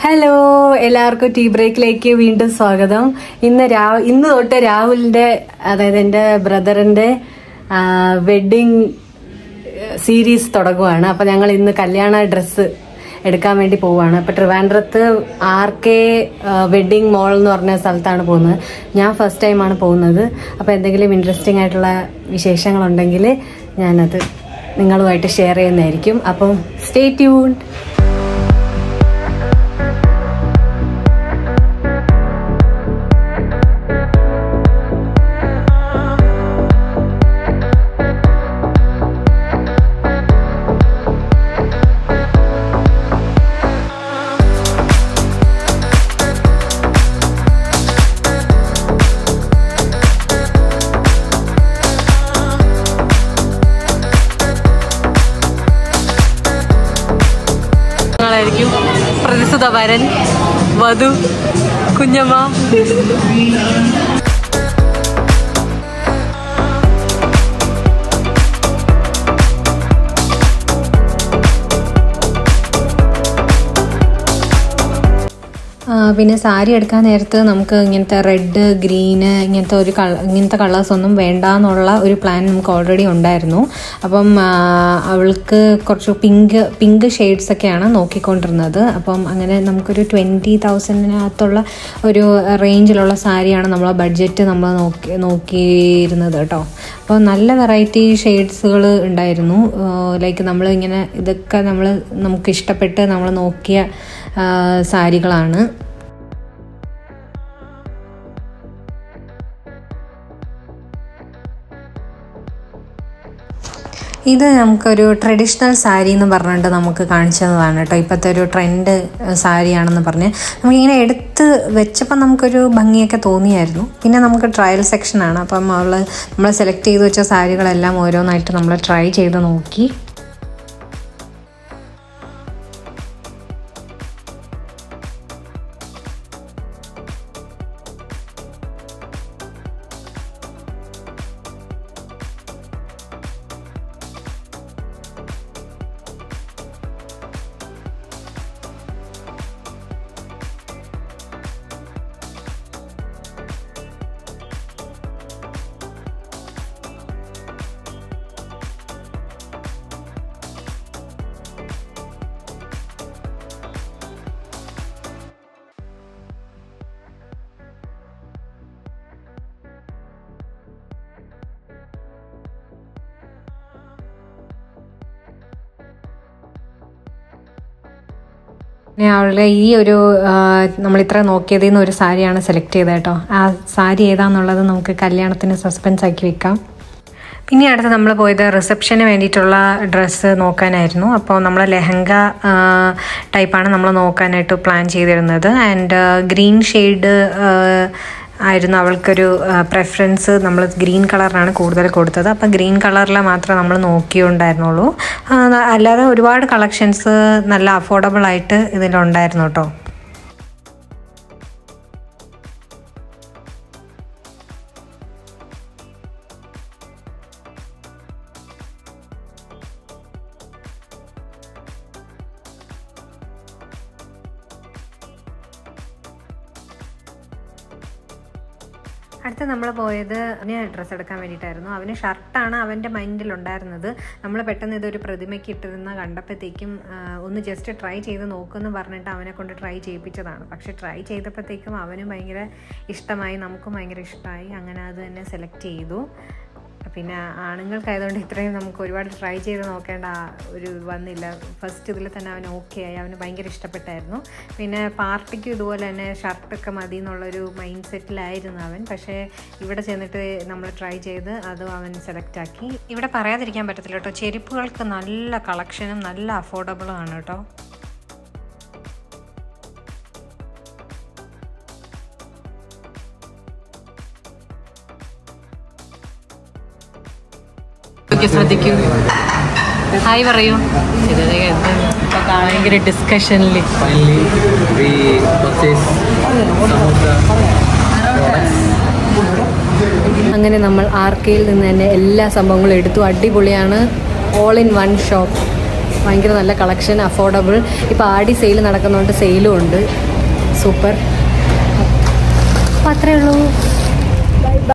Hello എല്ലാവർക്കും tea ബ്രേക്കിലേക്ക് വീണ്ടും സ്വാഗതം ഇന്ന് രാ ഇന്ന് തൊട്ട് രാഹുലിന്റെ അതായത് എന്റെ ബ്രദറിന്റെ വെഡിങ് സീരീസ് തുടങ്ങുവാണ് അപ്പൊ ഞങ്ങൾ ഇന്ന് കല്യാണ ഡ്രസ്സ് എടുക്കാൻ വേണ്ടി പോവാണ് അപ്പൊ ട്രിവാൻഡ്രത്ത് ആർ കെ വെഡിങ് മോൾ എന്ന് പറഞ്ഞ സ്ഥലത്താണ് പോകുന്നത് ഞാൻ ഫസ്റ്റ് ടൈമാണ് പോകുന്നത് അപ്പൊ എന്തെങ്കിലും ഇൻട്രസ്റ്റിംഗ് ആയിട്ടുള്ള വിശേഷങ്ങളുണ്ടെങ്കിൽ ഞാനത് നിങ്ങളുമായിട്ട് ഷെയർ ചെയ്യുന്നതായിരിക്കും അപ്പം സ്റ്റേ ട്യൂൺഡ് ഞങ്ങളായിരിക്കും പ്രതിസുത വരൻ വധു കുഞ്ഞമ്മ ആ, പിന്നെ സാരി എടുക്കാൻ നേരത്ത് നമുക്ക് ഇങ്ങനത്തെ റെഡ് ഗ്രീന് ഇങ്ങനത്തെ ഒരു കള ഇങ്ങനത്തെ കളേഴ്സ് ഒന്നും വേണ്ട എന്നുള്ള ഒരു പ്ലാൻ നമുക്ക് ഓൾറെഡി ഉണ്ടായിരുന്നു അപ്പം ആ, അവൾക്ക് കുറച്ച് പിങ്ക് പിങ്ക് ഷെയ്ഡ്സ് ഒക്കെയാണ് നോക്കിക്കൊണ്ടിരുന്നത് അപ്പം അങ്ങനെ നമുക്കൊരു ട്വൻറ്റി തൗസൻഡിനകത്തുള്ള ഒരു റേഞ്ചിലുള്ള സാരിയാണ് നമ്മളെ ബഡ്ജറ്റ് നമ്മൾ നോക്കി നോക്കിയിരുന്നത് കേട്ടോ അപ്പോൾ നല്ല വെറൈറ്റി ഷെയ്ഡ്സുകൾ ഉണ്ടായിരുന്നു ലൈക്ക് നമ്മൾ ഇങ്ങനെ ഇതൊക്കെ നമ്മൾ നമുക്ക് ഇഷ്ടപ്പെട്ട് നമ്മൾ നോക്കിയ ആ, സാരികളാണ് ഇത് നമുക്കൊരു ട്രഡീഷണൽ സാരി എന്ന് പറഞ്ഞിട്ട് നമുക്ക് കാണിച്ചു തന്നതാണ് കേട്ടോ ഇപ്പോഴത്തെ ഒരു ട്രെൻഡ് സാരിയാണെന്ന് പറഞ്ഞ് നമുക്കിങ്ങനെ എടുത്ത് വെച്ചപ്പോൾ നമുക്കൊരു ഭംഗിയൊക്കെ തോന്നിയായിരുന്നു പിന്നെ നമുക്ക് ട്രയൽ സെക്ഷനാണ് അപ്പം അവൾ നമ്മൾ സെലക്ട് ചെയ്ത് വെച്ച സാരികളെല്ലാം ഓരോന്നായിട്ട് നമ്മൾ ട്രൈ ചെയ്ത് നോക്കി പിന്നെ അവളുടെ ഈ ഒരു ആ, നമ്മൾ ഇത്ര നോക്കിയതിൽ നിന്ന് ഒരു സാരിയാണ് സെലക്ട് ചെയ്തത് കേട്ടോ ആ സാരി ഏതാന്നുള്ളത് നമുക്ക് കല്യാണത്തിന് സസ്പെൻസ് ആക്കി വെക്കാം പിന്നെ അടുത്ത് നമ്മൾ പോയത് റിസപ്ഷന് വേണ്ടിയിട്ടുള്ള ഡ്രസ്സ് നോക്കാനായിരുന്നു അപ്പോൾ നമ്മൾ ലെഹങ്ക ടൈപ്പാണ് നമ്മൾ നോക്കാനായിട്ട് പ്ലാൻ ചെയ്തിരുന്നത് ആൻഡ് ഗ്രീൻ ഷെയ്ഡ് ആയിരുന്നു അവൾക്കൊരു പ്രെഫറൻസ് നമ്മൾ ഗ്രീൻ കളറിനാണ് കൂടുതൽ കൊടുത്തത് അപ്പം ഗ്രീൻ കളറിൽ മാത്രമേ നമ്മൾ നോക്കിയുണ്ടായിരുന്നുള്ളൂ ആ, അല്ലാതെ ഒരുപാട് കളക്ഷൻസ് നല്ല അഫോർഡബിൾ ആയിട്ട് ഇതിലുണ്ടായിരുന്നു കേട്ടോ അടുത്ത് നമ്മൾ പോയത് അവന് ഡ്രസ്സ് എടുക്കാൻ വേണ്ടിയിട്ടായിരുന്നു അവന് ഷർട്ടാണ് അവൻ്റെ മൈൻഡിൽ ഉണ്ടായിരുന്നത് നമ്മൾ പെട്ടെന്ന് ഇതൊരു പ്രതിമയ്ക്ക് ഇട്ടിരുന്ന കണ്ടപ്പോഴത്തേക്കും ആ, ഒന്ന് ജസ്റ്റ് ട്രൈ ചെയ്ത് നോക്കുമെന്ന് പറഞ്ഞിട്ട് അവനെ കൊണ്ട് ട്രൈ ചെയ്യിപ്പിച്ചതാണ് പക്ഷെ ട്രൈ ചെയ്തപ്പോഴത്തേക്കും അവനും ഭയങ്കര ഇഷ്ടമായി നമുക്കും ഭയങ്കര ഇഷ്ടമായി അങ്ങനെ അത് തന്നെ സെലക്ട് ചെയ്തു പിന്നെ ആണുങ്ങൾക്കായതുകൊണ്ട് ഇത്രയും നമുക്ക് ഒരുപാട് ട്രൈ ചെയ്ത് നോക്കേണ്ട ആ ഒരു വന്നില്ല ഫസ്റ്റ് ഇതിൽ തന്നെ അവൻ ഓക്കെ ആയി അവന് ഭയങ്കര ഇഷ്ടപ്പെട്ടായിരുന്നു പിന്നെ പാർട്ടിക്കും ഇതുപോലെ തന്നെ ഷർട്ടൊക്കെ മതി എന്നുള്ളൊരു മൈൻഡ് സെറ്റിലായിരുന്നു അവൻ പക്ഷേ ഇവിടെ ചെന്നിട്ട് നമ്മൾ ട്രൈ ചെയ്ത് അതും അവൻ സെലക്ട് ആക്കി ഇവിടെ പറയാതിരിക്കാൻ പറ്റത്തില്ല കേട്ടോ ചെരുപ്പുകൾക്ക് നല്ല കളക്ഷനും നല്ല അഫോർഡബിളും ആണ് കേട്ടോ ശ്രദ്ധിക്കൂ ഹായ് പറയൂ ഭയങ്കര ഡിസ്കഷനിൽ Finally, we purchased some of the products. അങ്ങനെ നമ്മൾ ആർ കെയിൽ നിന്ന് തന്നെ എല്ലാ സംഭവങ്ങളും എടുത്തു അടിപൊളിയാണ് ഓൾ ഇൻ വൺ ഷോപ്പ് ഭയങ്കര നല്ല കളക്ഷൻ അഫോർഡബിൾ ഇപ്പോൾ ആടി സെയിൽ നടക്കുന്നതുകൊണ്ട് സെയിലും ഉണ്ട് സൂപ്പർ അപ്പോൾ അത്രയേ ഉള്ളൂ